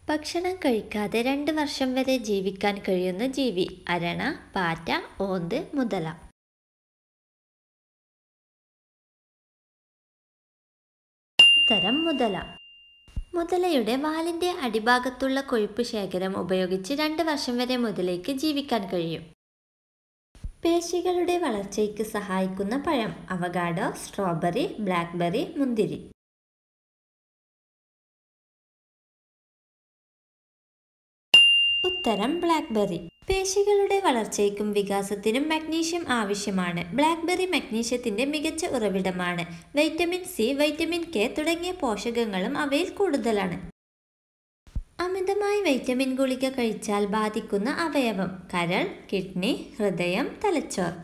ഭക്ഷണം കഴിക്കാതെ രണ്ട് വർഷം വരെ ജീവിക്കാൻ കഴിയുന്ന ജീവി അരണ പാറ്റ ഓന്ത് മുതല ഉത്തരം മുതല മുതലയുടെ വാലിൻ്റെ അടിഭാഗത്തുള്ള കൊഴുപ്പ് ശേഖരം ഉപയോഗിച്ച് രണ്ട് വർഷം വരെ മുതലയ്ക്ക് ജീവിക്കാൻ കഴിയും പേശികളുടെ വളർച്ചയ്ക്ക് സഹായിക്കുന്ന പഴം അവഗാഡോ സ്ട്രോബെറി ബ്ലാക്ക്ബെറി മുന്തിരി ഉത്തരം ബ്ലാക്ക്ബെറി പേശികളുടെ വളർച്ചയ്ക്കും വികാസത്തിനും മഗ്നീഷ്യം ആവശ്യമാണ് ബ്ലാക്ക്ബെറി മഗ്നീഷ്യത്തിന്റെ മികച്ച ഉറവിടമാണ് വൈറ്റമിൻ സി വൈറ്റമിൻ കെ തുടങ്ങിയ പോഷകങ്ങളും അവയിൽ കൂടുതലാണ് അമിതമായി വൈറ്റമിൻ ഗുളിക കഴിച്ചാൽ ബാധിക്കുന്ന അവയവം കരൾ കിഡ്നി ഹൃദയം തലച്ചോർ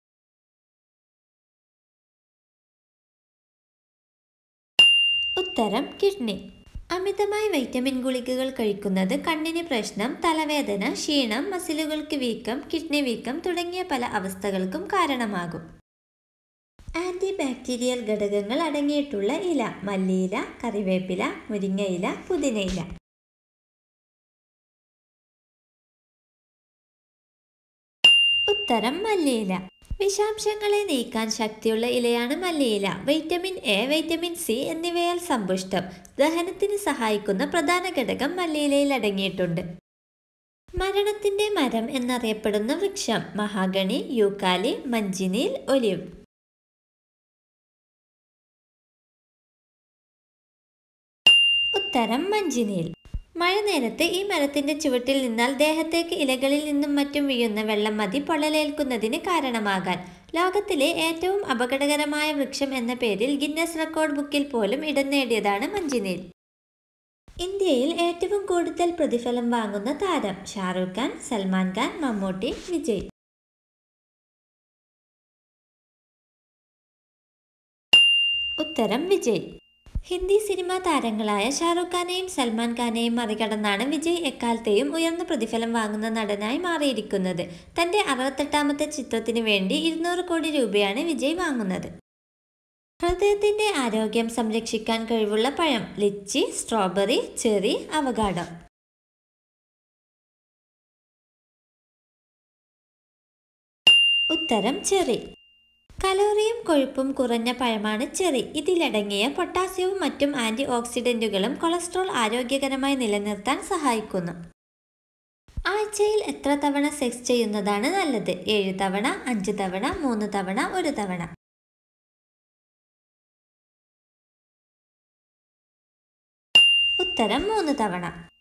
ഉത്തരം കിഡ്നി അമിതമായി വൈറ്റമിൻ ഗുളികകൾ കഴിക്കുന്നത് കണ്ണിന് പ്രശ്നം തലവേദന ക്ഷീണം മസിലുകൾക്ക് വീക്കം കിഡ്നി വീക്കം തുടങ്ങിയ പല അവസ്ഥകൾക്കും കാരണമാകും ആൻറ്റി ബാക്ടീരിയൽ ഘടകങ്ങൾ അടങ്ങിയിട്ടുള്ള ഇല മല്ലിയില കറിവേപ്പില മുരിങ്ങയില പുതിനയില ഉത്തരം മല്ലിയില വിഷാംശങ്ങളെ നീക്കാൻ ശക്തിയുള്ള ഇലയാണ് മല്ലിയില വൈറ്റമിൻ എ വൈറ്റമിൻ സി എന്നിവയാൽ സമ്പുഷ്ടം ദഹനത്തിന് സഹായിക്കുന്ന പ്രധാന ഘടകം മല്ലിയിലയിൽ അടങ്ങിയിട്ടുണ്ട് മരണത്തിന്റെ മരം എന്നറിയപ്പെടുന്ന വൃക്ഷം മഹാഗണി യൂക്കാലി മഞ്ചിനീൽ ഒലിവ് ഉത്തരം മഞ്ചിനീൽ മഴ നേരത്ത് ഈ മരത്തിന്റെ ചുവട്ടിൽ നിന്നാൽ ദേഹത്തേക്ക് ഇലകളിൽ നിന്നും മറ്റും വീഴുന്ന വെള്ളം മതി പൊള്ളലേൽക്കുന്നതിന് കാരണമാകാൻ ലോകത്തിലെ ഏറ്റവും അപകടകരമായ വൃക്ഷം എന്ന പേരിൽ ഗിന്നസ് റെക്കോർഡ് ബുക്കിൽ പോലും ഇടം നേടിയതാണ് മഞ്ചിനീൽ ഇന്ത്യയിൽ ഏറ്റവും കൂടുതൽ പ്രതിഫലം വാങ്ങുന്ന താരം ഷാറൂഖ് ഖാൻ സൽമാൻ ഖാൻ മമ്മൂട്ടി വിജയ് ഉത്തരം വിജയ് ഹിന്ദി സിനിമാ താരങ്ങളായ ഷാറൂഖ് ഖാനെയും സൽമാൻ ഖാനെയും മറികടന്നാണ് വിജയ് എക്കാലത്തെയും ഉയർന്ന പ്രതിഫലം വാങ്ങുന്ന നടനായി മാറിയിരിക്കുന്നത് തന്റെ അറുപത്തെട്ടാമത്തെ ചിത്രത്തിന് വേണ്ടി ഇരുന്നൂറ് കോടി രൂപയാണ് വിജയ് വാങ്ങുന്നത് ഹൃദയത്തിന്റെ ആരോഗ്യം സംരക്ഷിക്കാൻ കഴിവുള്ള പഴം ലിച്ചി സ്ട്രോബെറി ചെറി അവഗാഡോ ഉത്തരം ചെറി കലോറിയും കൊഴുപ്പും കുറഞ്ഞ പഴമാണ് ചെറി ഇതിലടങ്ങിയ പൊട്ടാസ്യവും മറ്റും ആന്റി ഓക്സിഡന്റുകളും കൊളസ്ട്രോൾ ആരോഗ്യകരമായി നിലനിർത്താൻ സഹായിക്കുന്നു ആഴ്ചയിൽ എത്ര തവണ സെക്സ് ചെയ്യുന്നതാണ് നല്ലത് ഏഴ് തവണ അഞ്ച് തവണ മൂന്ന് തവണ ഒരു തവണ ഉത്തരം മൂന്ന് തവണ